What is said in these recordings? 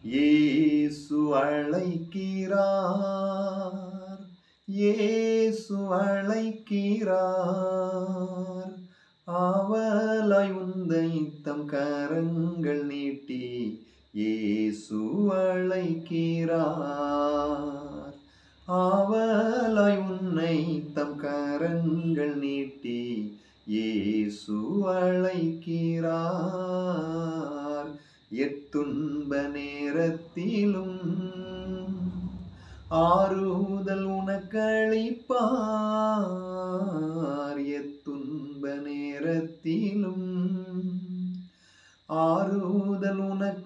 இயேசு அழைக்கிறார் இயேசு அழைக்கிறார் ஆவலாய் உந்தை தம் கரங்கள் நீட்டி இயேசு அழைக்கிறார் ஆவலாய் உன்னை தம் கரங்கள் நீட்டி இயேசு அழைக்கிறார் எத்துன்ப நேரத்திலும் ஆறுதல் உனக்களிப்பார் எத்துன்ப நேரத்திலும் ஆறுதல்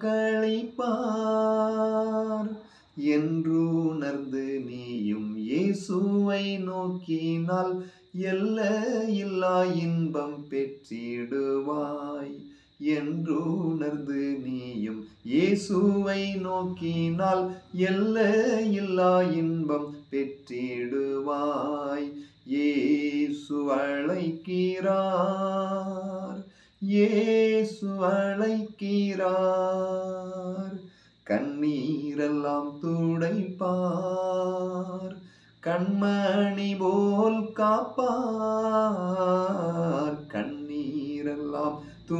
உனக்களிப்பார் என்று உணர்ந்து நீயும் இயேசுவை நோக்கினால் எல்லையில்லா இன்பம் பெற்றிடுவாய் என்று உணர்ந்து நீயும் இயேசுவை நோக்கினால் எல்லையில்லா இன்பம் பெற்றிடுவாய் இயேசு அழைக்கிறார் இயேசு அழைக்கிறார் கண்ணீரெல்லாம் துடைப்பார் கண்மணி போல் காப்பார் கண்ணீரெல்லாம்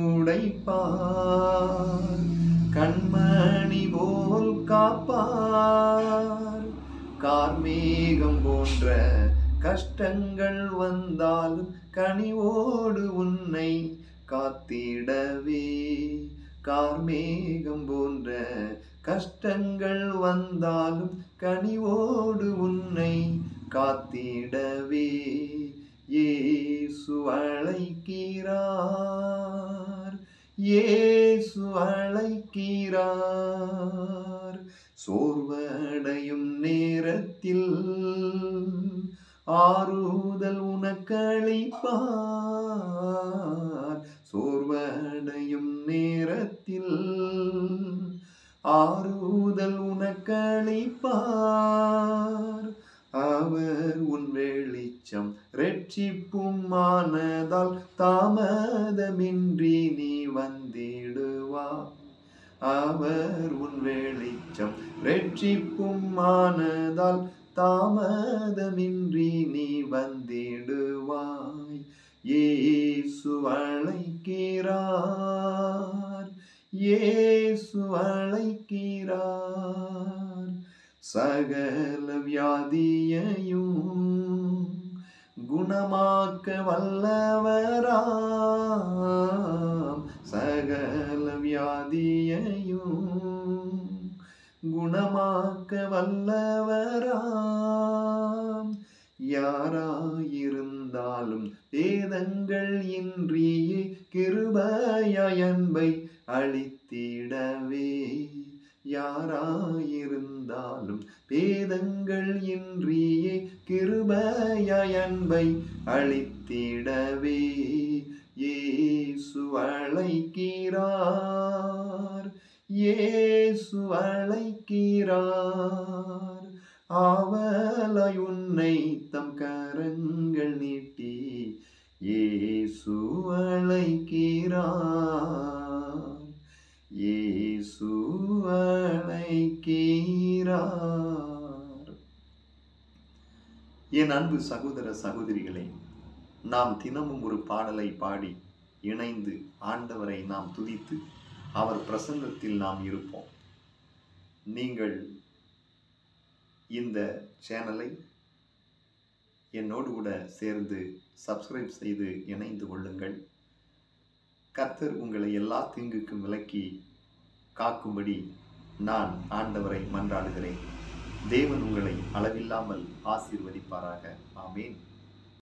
துடைப்பார் கண்மணி போல் காப்பார் கார்மேகம் போன்ற கஷ்டங்கள் வந்தாலும் கனிவோடு உன்னை காத்திடவே கார்மேகம் போன்ற கஷ்டங்கள் வந்தாலும் கனிவோடு உன்னை காத்திடவே இயேசு அழைக்கிறார் இயேசு அழைக்கிறார் சோர்வடையும் நேரத்தில் ஆறுதல் உனக்களிப்பார் சோர்வடையும் நேரத்தில் ஆறுதல் உனக்களிப்பார் அவர் உன் வெளிச்சம் ரெட்சிப்பும் ஆனதால் தாமதமின்றி நீ வந்திடுவா அவர் உன் வெளிச்சம் ரெட்சிப்பும் ஆனதால் தாமதமின்றி நீ வந்திடுவாய் இயேசு அழைக்கிறார் இயேசு அழைக்கிறார் சகல வியாதியையும் குணமாக்க வல்லவராம் சகல வியாதியையும் குணமாக்க வல்லவராம் யாராயிருந்தாலும் வேதங்கள் இன்றியே கிருபயாய் அன்பை அளித்திடவே யாராயிருந்தாலும் பேதங்கள் இன்றியே கிருபயாய் அன்பை அளித்திடவே இயேசு அழைக்கிறார் இயேசு அழைக்கிறார் ஆவலாய் உன்னை தம் கரங்கள் நீட்டி இயேசு அழைக்கிறார் இயேசு அழைக்கிறார் என் அன்பு சகோதர சகோதரிகளே நாம் தினமும் ஒரு பாடலை பாடி இணைந்து ஆண்டவரை நாம் துதித்து அவர் பிரசன்னத்தில் நாம் இருப்போம் நீங்கள் இந்த சேனலை என்னோடு கூட சேர்ந்து சப்ஸ்கிரைப் செய்து இணைந்து கொள்ளுங்கள் கர்த்தர் உங்களை எல்லா தீங்குக்கும் விலக்கி காக்கும்படி நான் ஆண்டவரை மன்றாடுகிறேன் தேவன் உங்களை அளவில்லாமல் ஆசீர்வதிப்பாராக ஆமேன்